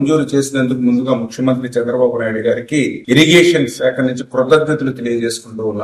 మంజూరు చేసినందుకు ముందుగా ముఖ్యమంత్రి చంద్రబాబు నాయుడు గారికి ఇరిగేషన్ శాఖ నుంచి కృతజ్ఞతలు తెలియజేసుకుంటూ ఉన్నా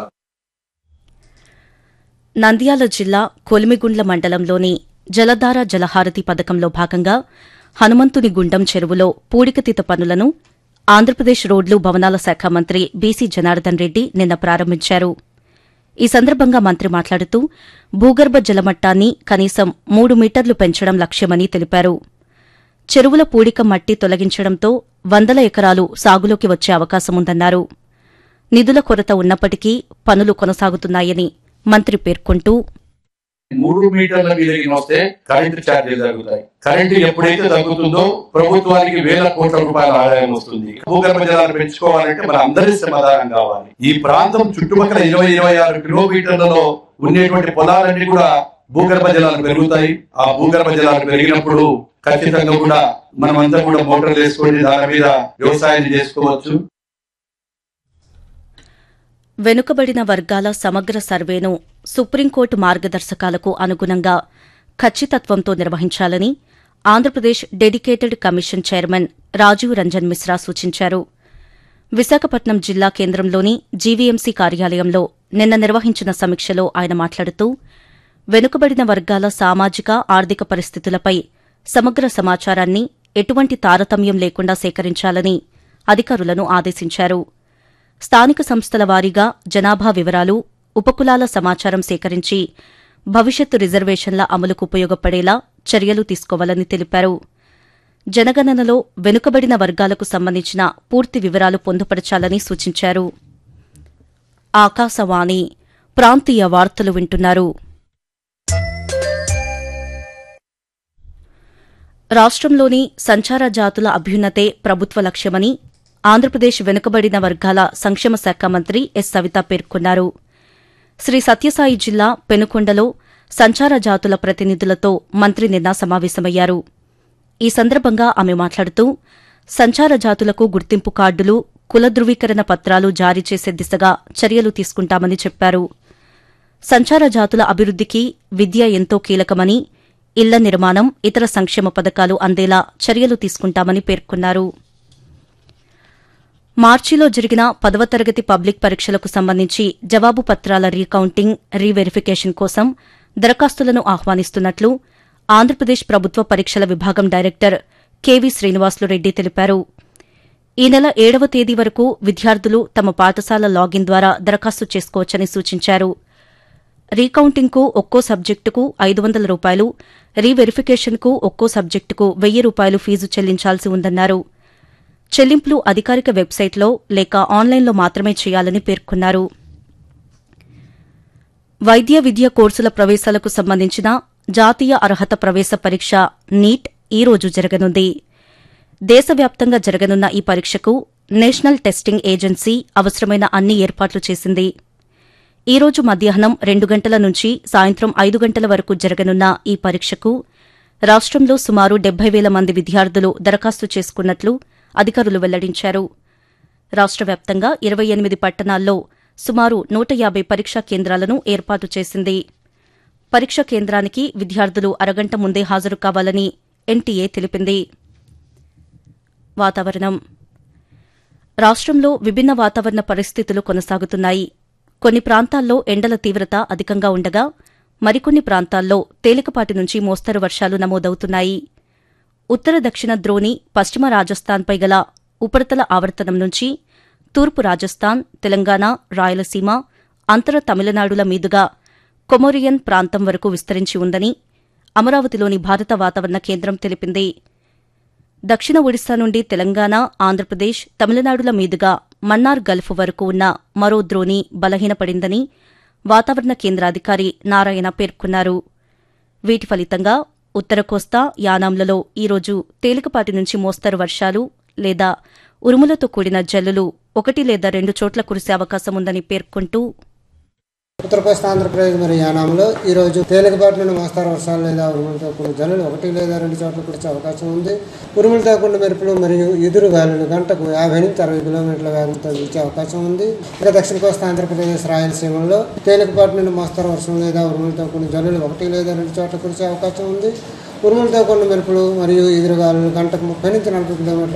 నంద్యాల జిల్లా కొలిమిగుండ్ల మండలంలోని జలధార జలహారతి పథకంలో భాగంగా హనుమంతుని గుండం చెరువులో పూడికతీత పనులను ఆంధ్రప్రదేశ్ రోడ్లు భవనాల శాఖ మంత్రి బీసీ జనార్దన్ రెడ్డి నిన్న ప్రారంభించారు ఈ సందర్భంగా మంత్రి మాట్లాడుతూ భూగర్భ జలమట్టాన్ని కనీసం మూడు మీటర్లు పెంచడం లక్ష్యమని తెలిపారు చెరువుల పూడిక మట్టి తొలగించడంతో వందల ఎకరాలు సాగులోకి వచ్చే అవకాశముందన్నారు నిధుల కొరత ఉన్నప్పటికీ పనులు కొనసాగుతున్నాయని మంత్రి పేర్కొంటూ మూడు మీటర్ల మీదకి వస్తే కరెంటు ఛార్జీలు తగ్గుతాయి కరెంటు ఎప్పుడైతే తగ్గుతుందో ప్రభుత్వానికి వేల కోట్ల రూపాయల ఆదాయం వస్తుంది భూగర్భ జలాలు పెంచుకోవాలంటే మన అందరి సమాధానం కావాలి ఈ ప్రాంతం చుట్టుపక్కల ఇరవై ఇరవై ఆరు కిలోమీటర్లలో ఉండేటువంటి పొలాలన్నీ కూడా భూగర్భ జలాలు పెరుగుతాయి ఆ భూగర్భ జలాలు పెరిగినప్పుడు ఖచ్చితంగా కూడా మనమంతా కూడా మోటార్లు వేసుకొని దాని మీద వ్యవసాయం చేసుకోవచ్చు వెనుకబడిన వర్గాల సమగ్ర సర్వేను సుప్రీంకోర్టు మార్గదర్శకాలకు అనుగుణంగా ఖచ్చితత్వంతో నిర్వహించాలని Andhra Pradesh dedicated commission chairman Rajiv Ranjan Mishra సూచించారు విశాఖపట్నం జిల్లా కేంద్రంలోని జీవీఎంసీ కార్యాలయంలో నిన్న నిర్వహించిన సమీక్షలో ఆయన మాట్లాడుతూ వెనుకబడిన వర్గాల సామాజిక ఆర్థిక పరిస్థితులపై సమగ్ర సమాచారాన్ని ఎటువంటి తారతమ్యం లేకుండా సేకరించాలని అధికారులను ఆదేశించారు స్థానిక సంస్థల వారీగా జనాభా వివరాలు ఉపకులాల సమాచారం సేకరించి భవిష్యత్తు రిజర్వేషన్ల అమలుకు ఉపయోగపడేలా చర్యలు తీసుకోవాలని తెలిపారు జనగణనలో వెనుకబడిన వర్గాలకు సంబంధించిన పూర్తి వివరాలు పొందుపరచాలని సూచించారు ఆకాశవాణి ప్రాంతీయ వార్తలు వింటున్నారు రాష్ట్రంలోని సంచార జాతుల అభ్యున్నతే ప్రభుత్వ లక్ష్యమని ఆంధ్రప్రదేశ్ వెనుకబడిన వర్గాల సంక్షేమ శాఖ మంత్రి ఎస్ సవిత పేర్కొన్నారు శ్రీ సత్యసాయి జిల్లా పెనుకొండలో సంచార జాతుల ప్రతినిధులతో మంత్రి నిన్న సమావేశమయ్యారు ఈ సందర్భంగా ఆమె మాట్లాడుతూ సంచార జాతులకు గుర్తింపు కార్డులు కుల ధృవీకరణ పత్రాలు జారీ చేసే దిశగా చర్యలు తీసుకుంటామని చెప్పారు సంచార జాతుల అభివృద్దికి విద్య ఎంతో కీలకమని ఇళ్ల నిర్మాణం ఇతర సంక్షేమ పథకాలు అందేలా చర్యలు తీసుకుంటామని పేర్కొన్నారు మార్చిలో జరిగిన పదవ తరగతి పబ్లిక్ పరీక్షలకు సంబంధించి జవాబు పత్రాల రీకౌంటింగ్ రీవెరిఫికేషన్ కోసం దరఖాస్తులను ఆహ్వానిస్తున్నట్లు ఆంధ్రప్రదేశ్ ప్రభుత్వ పరీక్షల విభాగం డైరెక్టర్ కెవి శ్రీనివాసులు రెడ్డి తెలిపారు ఈ నెల ఏడవ తేదీ వరకు విద్యార్థులు తమ పాఠశాల లాగిన్ ద్వారా దరఖాస్తు చేసుకోవచ్చని సూచించారు రీకౌంటింగ్కు ఒక్కో సబ్జెక్టుకు ఐదు వందల రూపాయలు రీవెరిఫికేషన్కు ఒక్కో సబ్జెక్టుకు వెయ్యి రూపాయలు ఫీజు చెల్లించాల్సి ఉందన్నారు చెల్లింపులు అధికారిక వెబ్సైట్లో లేక ఆన్లైన్లో మాత్రమే చేయాలని పేర్కొన్నారు వైద్య విద్య కోర్సుల ప్రవేశాలకు సంబంధించిన జాతీయ అర్హత ప్రవేశ పరీక్ష నీట్ ఈ రోజు జరగనుంది దేశవ్యాప్తంగా జరగనున్న ఈ పరీక్షకు నేషనల్ టెస్టింగ్ ఏజెన్సీ అవసరమైన అన్ని ఏర్పాట్లు చేసింది ఈ రోజు మధ్యాహ్నం రెండు గంటల నుంచి సాయంత్రం ఐదు గంటల వరకు జరగనున్న ఈ పరీక్షకు రాష్టంలో సుమారు డెబ్బై వేల మంది విద్యార్థులు దరఖాస్తు చేసుకున్నట్లు అధికారులు వెల్లడించారు రాష్ట వ్యాప్తంగా ఇరవై ఎనిమిది పట్టణాల్లో సుమారు నూట యాబై పరీక్షా కేంద్రాలను ఏర్పాటు చేసింది పరీక్ష కేంద్రానికి విద్యార్థులు అరగంట ముందే హాజరు కావాలని ఎన్టీఏ తెలిపింది వాతావరణం రాష్ట్రంలో విభిన్న వాతావరణ పరిస్థితులు కొనసాగుతున్నాయి కొన్ని ప్రాంతాల్లో ఎండల తీవ్రత అధికంగా ఉండగా మరికొన్ని ప్రాంతాల్లో తేలికపాటి నుంచి మోస్తరు వర్షాలు నమోదవుతున్నాయి ఉత్తర దక్షిణ ద్రోణి పశ్చిమ రాజస్థాన్పై గల ఉపరితల ఆవర్తనం నుంచి తూర్పు రాజస్థాన్ తెలంగాణ రాయలసీమ అంతర తమిళనాడుల మీదుగా కొమోరియన్ ప్రాంతం వరకు విస్తరించి ఉందని అమరావతిలోని భారత వాతావరణ కేంద్రం తెలిపింది దక్షిణ ఒడిశా నుండి తెలంగాణ ఆంధ్రప్రదేశ్ తమిళనాడుల మీదుగా మన్నార్ గల్ఫ్ వరకు ఉన్న మరో ద్రోణి బలహీనపడిందని వాతావరణ కేంద్రాధికారి నారాయణ పేర్కొన్నారు వీటి ఫలితంగా ఉత్తర కోస్తా యానాంలలో ఈరోజు తేలికపాటి నుంచి మోస్తరు వర్షాలు లేదా ఉరుములతో కూడిన జల్లులు ఒకటి లేదా రెండు చోట్ల కురిసే అవకాశం ఉందని పేర్కొంటూ ఉత్తర కోస్తా ఆంధ్రప్రదేశ్ మరియు యానాంలో ఈ రోజు తేలికపాటి నుండి మోస్తారు వర్షాలు లేదా ఉరుములతో కూడిన జల్లులు ఒకటి లేదా రెండు చోట్ల కురిసే అవకాశం ఉంది ఉరుములతో కూడిన మెరుపులు మరియు ఎదురు గాలులు గంటకు యాభై నుంచి అరవై కిలోమీటర్ల వేగంతో వీచే అవకాశం ఉంది ఇక దక్షిణ కోస్తా ఆంధ్రప్రదేశ్ రాయలసీమలో తేలికపాటి నుండి మోస్తారు వర్షం లేదా ఉరుములతో కూడిన జల్లులు ఒకటి లేదా రెండు చోట్ల కురిసే అవకాశం ఉంది ఉరుములతో కొన్ని మెరుపులు మరియు ఎదురుగాలు గంటకు ముప్పై నుంచి నలభై కిలోమీటర్ల